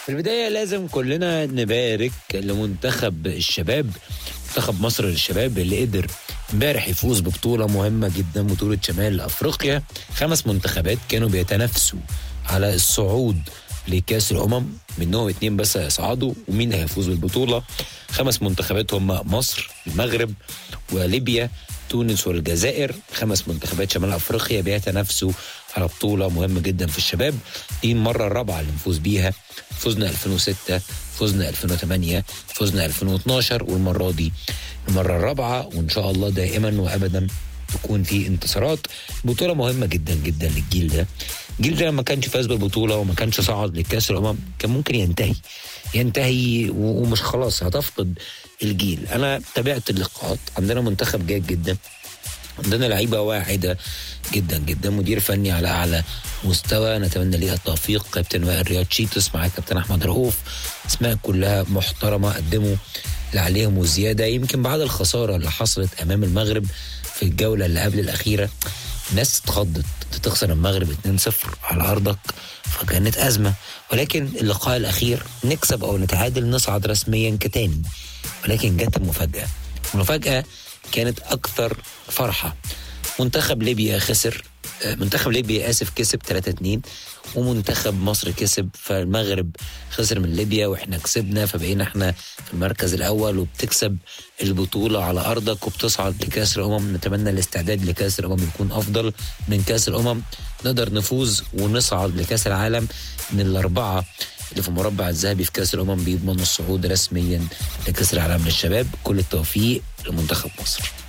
في البداية لازم كلنا نبارك لمنتخب الشباب منتخب مصر للشباب اللي قدر امبارح يفوز ببطولة مهمة جدا بطولة شمال أفريقيا خمس منتخبات كانوا بيتنافسوا على الصعود لكأس الأمم منهم اتنين بس هيصعدوا ومين هيفوز بالبطولة خمس منتخبات هم مصر المغرب وليبيا تونس والجزائر خمس منتخبات شمال أفريقيا بيتنافسوا على بطولة مهمة جدا في الشباب دي المرة الرابعة اللي نفوز بيها فزنا 2006 فزنا 2008 فزنا 2012 والمرة دي المرة الرابعة وإن شاء الله دائما وأبدا تكون في انتصارات بطولة مهمة جدا جدا للجيل ده الجيل ده ما كانش فاز بالبطولة وما كانش صعد لكأس الأمم كان ممكن ينتهي ينتهي و- ومش خلاص هتفقد الجيل أنا تابعت اللقاءات عندنا منتخب جيد جدا عندنا لعيبه واعده جدا جدا مدير فني على اعلى مستوى نتمنى ليه التوفيق كابتن وائل رياض شيتوس مع كابتن احمد رؤوف اسماء كلها محترمه قدموا اللي عليهم وزياده يمكن بعد الخساره اللي حصلت امام المغرب في الجوله اللي قبل الاخيره الناس اتخضت انت تخسر المغرب 2-0 على ارضك فكانت ازمه ولكن اللقاء الاخير نكسب او نتعادل نصعد رسميا كتاني ولكن جت المفاجاه المفاجاه كانت اكثر فرحه منتخب ليبيا خسر آه، منتخب ليبيا اسف كسب 3 2 ومنتخب مصر كسب فالمغرب خسر من ليبيا واحنا كسبنا فبقينا احنا في المركز الاول وبتكسب البطوله على ارضك وبتصعد لكاس الامم نتمنى الاستعداد لكاس الامم يكون افضل من كاس الامم نقدر نفوز ونصعد لكاس العالم من الاربعه اللي في المربع الذهبي في كاس الامم بيضمنوا الصعود رسميا لكاس العالم للشباب كل التوفيق لمنتخب مصر